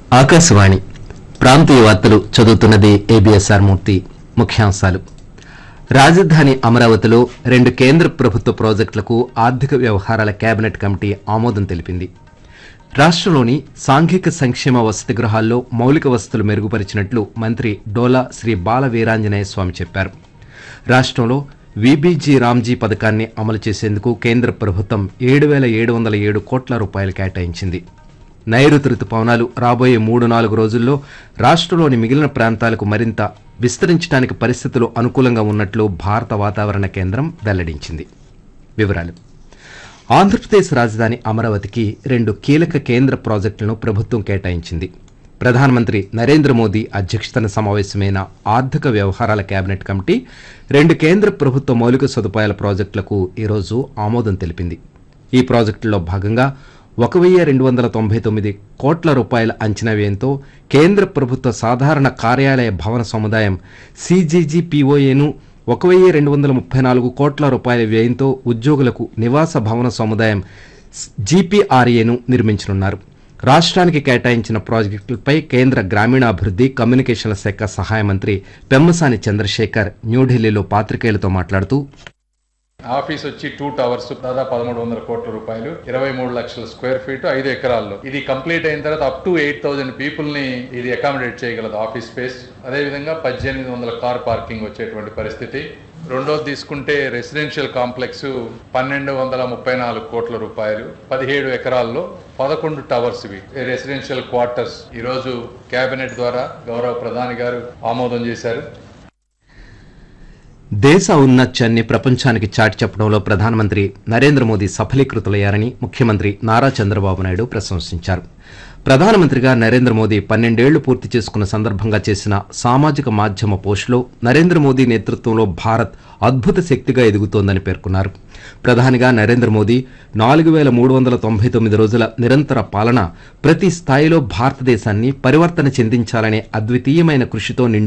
ఆకాశవాణి ప్రాంతీయ వార్తలు చదువుతున్నది ఏబిఎస్ఆర్ మూర్తి ముఖ్యాంశాలు రాజధాని అమరావతిలో రెండు కేంద్ర ప్రభుత్వ ప్రాజెక్టులకు ఆర్థిక వ్యవహారాల కేబినెట్ కమిటీ ఆమోదం తెలిపింది రాష్ట్రంలోని సాంఘిక సంక్షేమ వసతి గృహాల్లో మౌలిక వసతులు మెరుగుపరిచినట్లు మంత్రి డోలా శ్రీ బాల వీరాంజనేయ స్వామి చెప్పారు రాష్ట్రంలో విబీజీ రామ్జీ పథకాన్ని అమలు చేసేందుకు కేంద్ర ప్రభుత్వం ఏడు వేల ఏడు వందల ఏడు కోట్ల రూపాయలు కేటాయించింది నైరుతి రుతుపవనాలు రాబోయే మూడు నాలుగు రోజుల్లో రాష్ట్రంలోని మిగిలిన ప్రాంతాలకు మరింత విస్తరించడానికి పరిస్థితులు అనుకూలంగా ఉన్నట్లు భారత వాతావరణ కేంద్రం వెల్లడించింది వివరాలు ఆంధ్రప్రదేశ్ రాజధాని అమరావతికి రెండు కీలక కేంద్ర ప్రాజెక్టులను ప్రభుత్వం కేటాయించింది ప్రధానమంత్రి నరేంద్ర మోదీ అధ్యక్షతన సమావేశమైన ఆర్థిక వ్యవహారాల కేబినెట్ కమిటీ రెండు కేంద్ర ప్రభుత్వ మౌలిక సదుపాయాల ప్రాజెక్టులకు ఈరోజు ఆమోదం తెలిపింది ఈ ప్రాజెక్టుల్లో భాగంగా ఒక వెయ్యి రెండు వందల తొంభై తొమ్మిది కోట్ల రూపాయల అంచనా వ్యయంతో కేంద్ర ప్రభుత్వ సాధారణ కార్యాలయ భవన సముదాయం సిజీజీపీఓఏను ఒక వెయ్యి రెండు వందల ముప్పై నాలుగు కోట్ల రూపాయల వ్యయంతో ఉద్యోగులకు నివాస భవన సముదాయం జీపీఆర్ఏను నిర్మించనున్నారు రాష్ట్రానికి కేటాయించిన ప్రాజెక్టులపై కేంద్ర గ్రామీణాభివృద్ధి కమ్యూనికేషన్ల శాఖ సహాయ మంత్రి పెమ్మసాని చంద్రశేఖర్ న్యూఢిల్లీలో పాత్రికేయులతో మాట్లాడుతూ ఆఫీస్ వచ్చి టూ టవర్స్ దాదాపు పదమూడు వందల కోట్ల రూపాయలు ఇరవై మూడు లక్షల స్క్వేర్ ఫీట్ ఐదు ఎకరాల్లో ఇది కంప్లీట్ అయిన తర్వాత up to eight thousand people ని ఇది అకామిడేట్ చేయగలదు ఆఫీస్ స్పేస్ అదే విధంగా పద్దెనిమిది వందల కార్ పార్కింగ్ వచ్చేటువంటి పరిస్థితి రెండోది తీసుకుంటే రెసిడెన్షియల్ కాంప్లెక్స్ పన్నెండు వందల ముప్పై నాలుగు కోట్ల రూపాయలు పదిహేడు ఎకరాల్లో పదకొండు టవర్స్ ఇవి రెసిడెన్షియల్ క్వార్టర్స్ ఈ రోజు కేబినెట్ ద్వారా గౌరవ ప్రధాని గారు ఆమోదం చేశారు దేశ ఔన్నత్యాన్ని ప్రపంచానికి చాటి చెప్పడంలో ప్రధానమంత్రి నరేంద్ర మోదీ సఫలీకృతులయ్యారని ముఖ్యమంత్రి నారా చంద్రబాబు నాయుడు ప్రశంసించారు ప్రధానమంత్రిగా నరేంద్ర మోదీ పన్నెండేళ్లు పూర్తి చేసుకున్న సందర్భంగా చేసిన సామాజిక మాధ్యమ పోస్టులో నరేంద్ర మోదీ నేతృత్వంలో భారత్ అద్భుత శక్తిగా ఎదుగుతోందని పేర్కొన్నారు ప్రధానిగా నరేంద్ర మోదీ నాలుగు వేల మూడు వందల తొంభై తొమ్మిది రోజుల నిరంతర పాలన ప్రతి స్థాయిలో భారతదేశాన్ని పరివర్తన చెందించాలనే అద్వితీయమైన కృషితో నిండి